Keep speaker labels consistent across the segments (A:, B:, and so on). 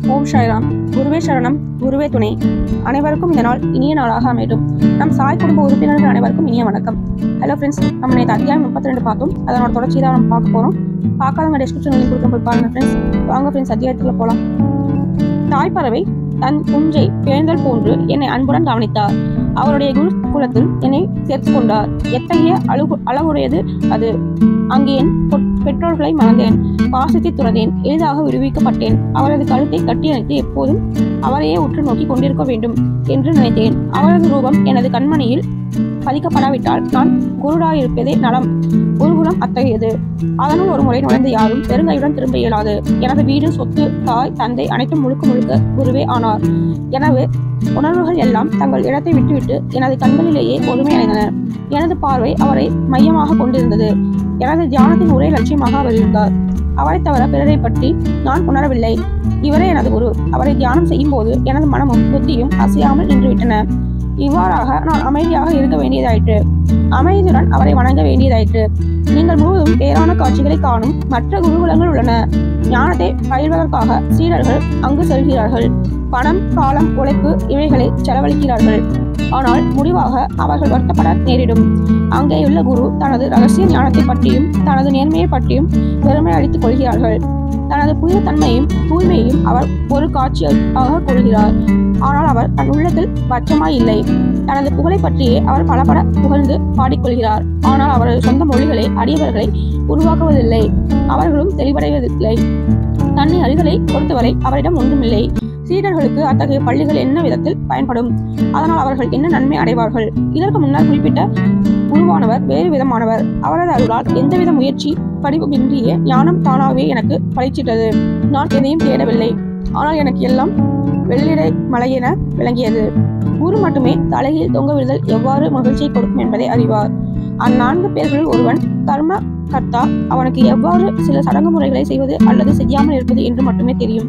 A: ஓம் சாய்ராம் குருவே சரணம் குருவே துணை அனைவருக்கும் இந்த நாள் இனிய நாளாக அமையட்டும் நம் சாய் குடும்ப உறுப்பினர்கள் அனைவருக்கும் இனிய வணக்கம் ஹலோ ஃப்ரெண்ட்ஸ் நம்ம நேற்று அத்தியாயம் முப்பத்தி ரெண்டு பார்த்தோம் அதனோட தொடர்ச்சி தான் நம்ம பார்க்க போகிறோம் பார்க்காதவங்க டிஸ்கிரிப்ஷன் லிங்க் கொடுக்க போய் பாருங்க ஃப்ரெண்ட்ஸ் வாங்க ஃப்ரெண்ட்ஸ் அத்தியாயத்துக்குள்ள போகலாம் தாய்ப்பறவை தன் குஞ்சை பேர்ந்தல் போன்று என்னை அன்புடன் கவனித்தார் அவருடைய குரு குலத்தில் என்னை சேர்த்துக் கொண்டார் எத்தகைய அழகு அழகுடையது அது அங்கே என் பொற்- பெற்றோர்களை மறந்தேன் பாசத்தை துறந்தேன் எளிதாக விடுவிக்கப்பட்டேன் அவரது கழுத்தை கட்டியணைத்து எப்போதும் அவரையே உற்று நோக்கி கொண்டிருக்க வேண்டும் என்று நினைத்தேன் அவரது ரூபம் எனது கண்மணியில் பதிக்கப்படாவிட்டால் நான் குருடாயிருப்பதே நலம் குருகுலம் அத்தகையது அதனுள் ஒரு முறை நுழைந்த யாரும் பெருங்கையுடன் திரும்ப இயலாது எனது வீடு சொத்து தாய் தந்தை அனைத்தும் முழுக்க முழுக்க குருவே ஆனார் எனவே உணர்வுகள் எல்லாம் தங்கள் இடத்தை விட்டுவிட்டு எனது கண்களிலேயே ஒருமை அடைந்தன எனது பார்வை அவரை மையமாக கொண்டிருந்தது எனது தியானத்தின் ஒரே லட்சியமாக அவர் இருந்தார் அவரை தவிர பிறரை பற்றி நான் உணரவில்லை இவரே எனது குரு அவரை தியானம் செய்யும் போது எனது மனமும் புத்தியும் அசையாமல் நின்றுவிட்டன இவ்வாறாக நான் அமைதியாக இருக்க வேண்டியதாயிற்று அமைதியுடன் அவரை வணங்க வேண்டியதாயிற்று நீங்கள் முழுவதும் வேறான காட்சிகளை காணும் மற்ற குருகுலங்கள் உள்ளன ஞானத்தை பயில்வதற்காக சீடர்கள் அங்கு செல்கிறார்கள் பணம் காலம் உழைப்பு இவைகளை செலவழிக்கிறார்கள் ஆனால் முடிவாக அவர்கள் வருத்தப்பட நேரிடும் அங்கேயுள்ள குரு தனது ரகசிய ஞானத்தை பற்றியும் தனது நேர்மையை பற்றியும் பெருமை அளித்துக் கொள்கிறார்கள் தனது புனித தன்மையும் தூய்மையையும் அவர் ஒரு காட்சியாக கொள்கிறார் ஆனால் அவர் தன் உள்ளத்தில் பட்சமாய் இல்லை தனது புகழை பற்றியே அவர் பலபட புகழ்ந்து பாடிக்கொள்கிறார் ஆனால் அவரது சொந்த மொழிகளை அடியவர்களை உருவாக்குவதில்லை அவர்களும் தெளிவடைவதில்லை தன்னை அறிதலை பொறுத்தவரை அவரிடம் ஒன்றுமில்லை சீடர்களுக்கு அத்தகைய பள்ளிகள் என்ன விதத்தில் பயன்படும் அதனால் அவர்கள் என்ன நன்மை அடைவார்கள் இதற்கு முன்னர் குறிப்பிட்ட குருவானவர் வேறு விதமானவர் அவரது அருளால் எந்தவித முயற்சி படிப்புமின்றியே ஞானம் தானாகவே எனக்கு பளிச்சிட்டது நான் எதையும் தேடவில்லை ஆனால் எனக்கு எல்லாம் வெள்ளிடை மலையென விளங்கியது குரு மட்டுமே தலையில் தொங்க விடுதல் எவ்வாறு மகிழ்ச்சியை கொடுக்கும் என்பதை அறிவார் அந்நான்கு பேர்களில் ஒருவன் கர்ம கர்த்தா அவனுக்கு எவ்வாறு சில சடங்கு முறைகளை செய்வது அல்லது செய்யாமல் இருப்பது என்று மட்டுமே தெரியும்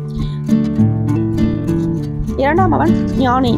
A: இரண்டாம் அவன் ஞானி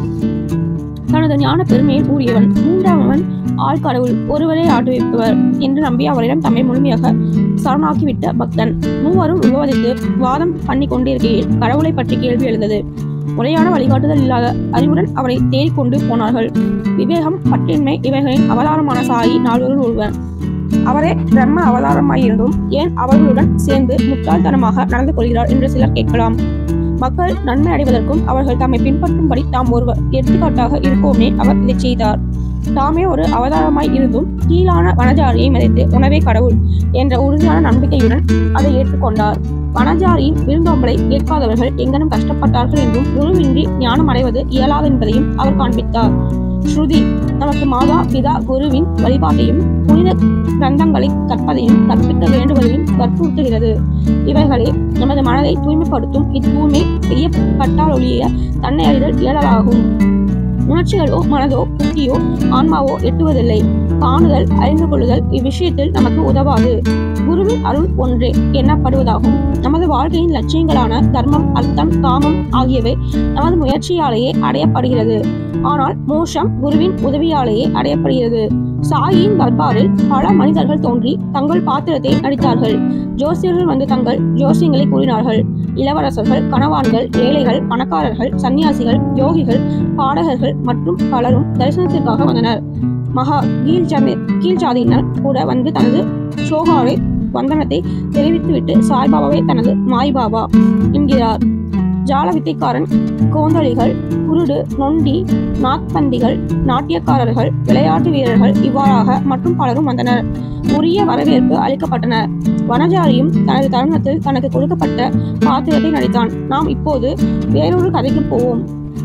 A: தனது ஞான பெருமையில் கூறியவன் மூன்றாம் அவன் ஆழ்கடவுள் ஒருவரே ஆட்டுவிப்பவர் என்று நம்பி அவரிடம் தம்மை முழுமையாக சரணாக்கிவிட்ட பக்தன் மூவரும் விவாதித்து வாதம் பண்ணி கொண்டிருக்கையில் கடவுளை பற்றி கேள்வி எழுந்தது முறையான வழிகாட்டுதல் இல்லாத அறிவுடன் அவரை தேடிக்கொண்டு போனார்கள் விவேகம் பற்றின்மை இவைகளின் அவதாரமான சாயி நால்வருள் ஒருவர் அவரே பிரம்ம அவதாரமாயிருந்தும் ஏன் அவர்களுடன் சேர்ந்து முட்டாள்தனமாக நடந்து கொள்கிறார் என்று சிலர் கேட்கலாம் மக்கள் நன்மை அடைவதற்கும் அவர்கள் தம்மை பின்பற்றும்படி தாம் ஒருவர் எடுத்துக்காட்டாக இருக்கோமே அவர் இதை செய்தார் தாமே ஒரு அவதாரமாய் இருந்தும் கீழான வனஜாரியை மதித்து உணவே கடவுள் என்ற உறுதியான நம்பிக்கையுடன் அதை ஏற்றுக்கொண்டார் வனஜாரியின் விருந்தோம்பலை ஏற்காதவர்கள் எங்கனும் கஷ்டப்பட்டார்கள் என்றும் குருவின்றி ஞானம் அடைவது இயலாது என்பதையும் அவர் காண்பித்தார் ஸ்ருதி நமக்கு மாதா பிதா குருவின் வழிபாட்டையும் புனித கிரந்தங்களை கற்பதையும் கற்பிக்க வேண்டுவதையும் வற்புறுத்துகிறது இவைகளே நமது மனதை தூய்மைப்படுத்தும் இத்தூய்மை செய்யப்பட்டால் ஒழிய தன்னை அறிதல் இயலலாகும் உணர்ச்சிகளோ மனதோ புத்தியோ ஆன்மாவோ எட்டுவதில்லை காணுதல் அறிந்து கொள்ளுதல் இவ்விஷயத்தில் நமக்கு உதவாது குருவின் அருள் ஒன்றே எண்ணப்படுவதாகும் நமது வாழ்க்கையின் லட்சியங்களான தர்மம் அர்த்தம் காமம் ஆகியவை நமது முயற்சியாலேயே அடையப்படுகிறது ஆனால் மோஷம் குருவின் உதவியாலேயே அடையப்படுகிறது சாயின் தர்பாரில் பல மனிதர்கள் தோன்றி தங்கள் பாத்திரத்தை நடித்தார்கள் ஜோசியர்கள் வந்து தங்கள் ஜோசியங்களை கூறினார்கள் இளவரசர்கள் கணவான்கள் ஏழைகள் பணக்காரர்கள் சன்னியாசிகள் யோகிகள் பாடகர்கள் மற்றும் பலரும் தரிசனத்திற்காக வந்தனர் மகா கீழ்ஜாதி கீழ்ஜாதியினர் கூட வந்து தனது சோகாரை வந்தனத்தை தெரிவித்துவிட்டு சாய்பாபாவை தனது மாய்பாபா என்கிறார் ஜால வித்தைக்காரன் கோந்தளிகள் குருடு நொண்டி நாத்பந்திகள் நாட்டியக்காரர்கள் விளையாட்டு வீரர்கள் இவ்வாறாக மற்றும் பலரும் வந்தனர் உரிய வரவேற்பு அளிக்கப்பட்டனர் வனஜாரியும் தனது தருணத்தில் தனக்கு கொடுக்கப்பட்ட பாத்திரத்தை நடித்தான் நாம் இப்போது வேறொரு கதைக்கு போவோம்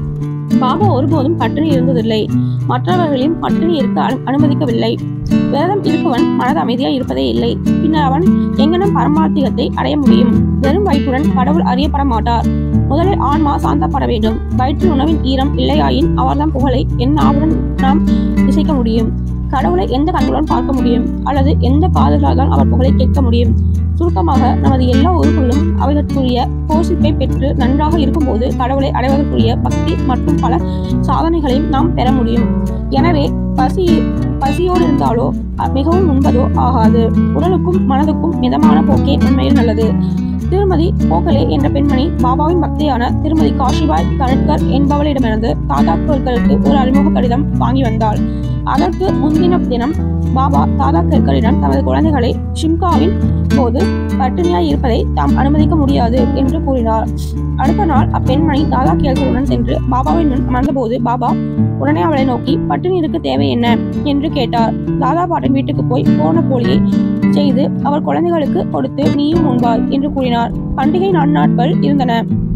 A: பாபா ஒருபோதும் பட்டினி இருந்ததில்லை மற்றவர்களையும் பட்டினி இருக்க அனு- அனுமதிக்கவில்லை விரதம் இருப்பவன் மனது அமைதியாய் இருப்பதே இல்லை பின்னர் அவன் எங்கனும் பரமார்த்திகத்தை அடைய முடியும் வெறும் வயிற்றுடன் கடவுள் அறியப்பட மாட்டார் முதலில் ஆன்மா சாந்தப்பட வேண்டும் வயிற்று உணவின் ஈரம் இல்லையாயின் அவர்தம் புகழை என் ஆவுடன் நாம் இசைக்க முடியும் கடவுளை எந்த கண்களுடன் பார்க்க முடியும் அல்லது எந்த காதுகளால் தான் அவர் புகழை கேட்க முடியும் சுருக்கமாக நமது எல்லா உறுப்புகளும் அவைகளுக்குரிய போஷிப்பை பெற்று நன்றாக இருக்கும்போது கடவுளை அடைவதற்குரிய பக்தி மற்றும் பல சாதனைகளையும் நாம் பெற முடியும் எனவே பசி பசியோடு இருந்தாலோ அ- மிகவும் உண்பதோ ஆகாது உடலுக்கும் மனதுக்கும் மிதமான போக்கே உண்மையில் நல்லது திருமதி கோகலே என்ற பெண்மணி பாபாவின் பக்தியான திருமதி காஷிபாய் கனட்கர் என்பவளிடமிருந்து தாதா கேல்கருக்கு ஒரு அறிமுக கடிதம் வாங்கி வந்தாள் அதற்கு முன்தின தினம் பாபா தாதா கேல்கரிடம் தமது குழந்தைகளை ஷிம்காவின் போது பட்டினியாய் இருப்பதை தாம் அனுமதிக்க முடியாது என்று கூறினார் அடுத்த நாள் அப்பெண்மணி தாதா கேல்கருடன் சென்று பாபாவின் முன் அமர்ந்தபோது பாபா உடனே அவளை நோக்கி பட்டினி இருக்க தேவை என்ன என்று கேட்டார் தாதா பாட்டின் வீட்டுக்கு போய் போன போலியை செய்து அவர் குழந்தைகளுக்கு கொடுத்து நீயும் உண்பாய் என்று கூறினார் பண்டிகை நாட்கள் இருந்தன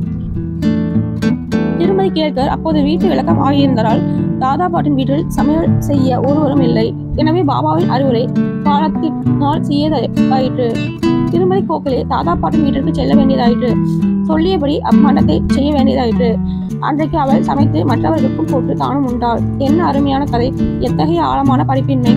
A: திருமதி கேழ்கர் அப்போது வீட்டு விளக்கம் ஆகியிருந்ததால் தாதா பாட்டின் வீட்டில் சமையல் செய்ய ஒருவரும் இல்லை எனவே பாபாவின் அறிவுரை காலத்தினால் செய்யதாயிற்று திருமதி கோகலே தாதா பாட்டின் வீட்டிற்கு செல்ல வேண்டியதாயிற்று சொல்லியபடி அம்மண்டத்தை செய்ய வேண்டியதாயிற்று அன்றைக்கு அவள் சமைத்து மற்றவர்களுக்கும் போட்டு தானும் உண்டாள் என்ன அருமையான கதை எத்தகைய ஆழமான படிப்பின்மை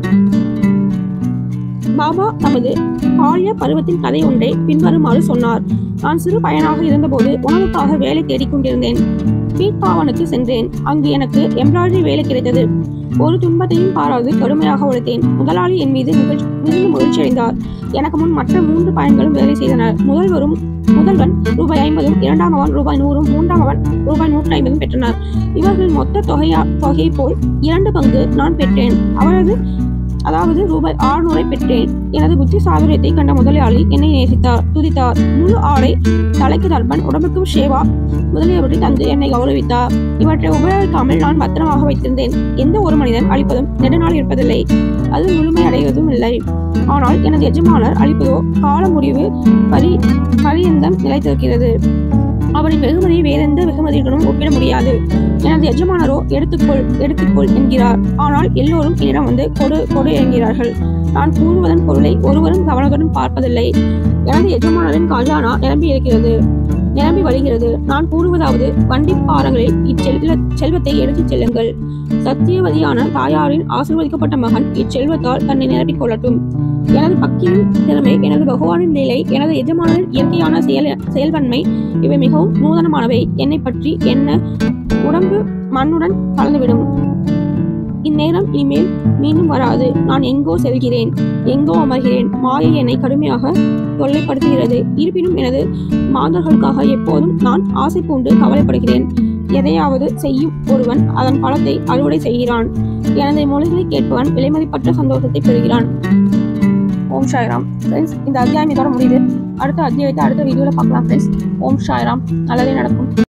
A: பாபா தமது பால்ய பருவத்தின் கதை ஒன்றை பின்வருமாறு சொன்னார் நான் சிறு பையனாக இருந்தபோது உணவுக்காக வேலை தேடிக் கொண்டிருந்தேன் பீட்பாவனுக்கு சென்றேன் அங்கு எனக்கு எம்ப்ராய்டரி வேலை கிடைத்தது ஒரு துன்பத்தையும் பாராது கடுமையாக உழைத்தேன் முதலாளி என் மீது மிகழ்- மிகுந்த மகிழ்ச்சி அடைந்தார் எனக்கு முன் மற்ற மூன்று பையன்களும் வேலை செய்தனர் முதல்வரும் முதல்வன் ரூபாய் ஐம்பதும் இரண்டாம் அவன் ரூபாய் நூறும் மூன்றாம் அவன் ரூபாய் நூற்றி ஐம்பதும் பெற்றனர் இவர்கள் மொத்த தொகையா தொகை போல் இரண்டு பங்கு நான் பெற்றேன் அவரது அதாவது ரூபாய் ஆறுநூறை பெற்றேன் எனது புத்தி சாதுரியத்தை கண்ட முதலாளி என்னை நேசித்தார் துதித்தார் முழு ஆடை தலைக்கு தர்பன் உடம்புக்கு ஷேவா முதலியவற்றை தந்து என்னை கௌரவித்தார் இவற்றை உபயோகிக்காமல் நான் பத்திரமாக வைத்திருந்தேன் எந்த ஒரு மனிதன் அழிப்பதும் நெடுநாள் இருப்பதில்லை அது முழுமை அடைவதும் இல்லை ஆனால் எனது எஜமானர் அழிப்பதோ கால முடிவு பரி பரியந்தம் நிலைத்திருக்கிறது அவரின் வெகுமதியை வேறெந்த வெகுமதியுடனும் ஒப்பிட முடியாது எனது எஜமானரோ எடுத்துக்கொள் எடுத்துக்கொள் என்கிறார் ஆனால் எல்லோரும் என்னிடம் வந்து கொடு கொடு என்கிறார்கள் நான் கூறுவதன் பொருளை ஒருவரும் கவனத்துடன் பார்ப்பதில்லை எனது எஜமானரின் கஜானா நிரம்பி இருக்கிறது நிரம்பி வழிகிறது நான் கூறுவதாவது வண்டி பாரங்களில் இச்செல்வ செல்வத்தை எடுத்துச் செல்லுங்கள் சத்தியவதியான தாயாரின் ஆசீர்வதிக்கப்பட்ட மகன் இச்செல்வத்தால் தன்னை நிரப்பிக் கொள்ளட்டும் எனது பக்தியின் திறமை எனது பகவானின் நிலை எனது எஜமானரின் இயற்கையான செயல் செயல்வன்மை இவை மிகவும் நூதனமானவை என்னை பற்றி என்ன உடம்பு மண்ணுடன் கலந்துவிடும் இந்நேரம் இனிமேல் மீண்டும் வராது நான் எங்கோ செல்கிறேன் எங்கோ அமர்கிறேன் மாயை என்னை கடுமையாக தொல்லைப்படுத்துகிறது இருப்பினும் எனது மாந்தர்களுக்காக எப்போதும் நான் ஆசை பூண்டு கவலைப்படுகிறேன் எதையாவது செய்யும் ஒருவன் அதன் பலத்தை அறுவடை செய்கிறான் எனது மொழிகளை கேட்பவன் விலைமதிப்பற்ற சந்தோஷத்தை பெறுகிறான் ஓம் சாய்ராம் ஃப்ரெண்ட்ஸ் இந்த அத்தியாயம் இதோட முடியுது அடுத்த அத்தியாயத்தை அடுத்த வீடியோவில் பார்க்கலாம் ஃப்ரெண்ட்ஸ் ஓம் சாய்ராம் நல்லதே நடக்கும்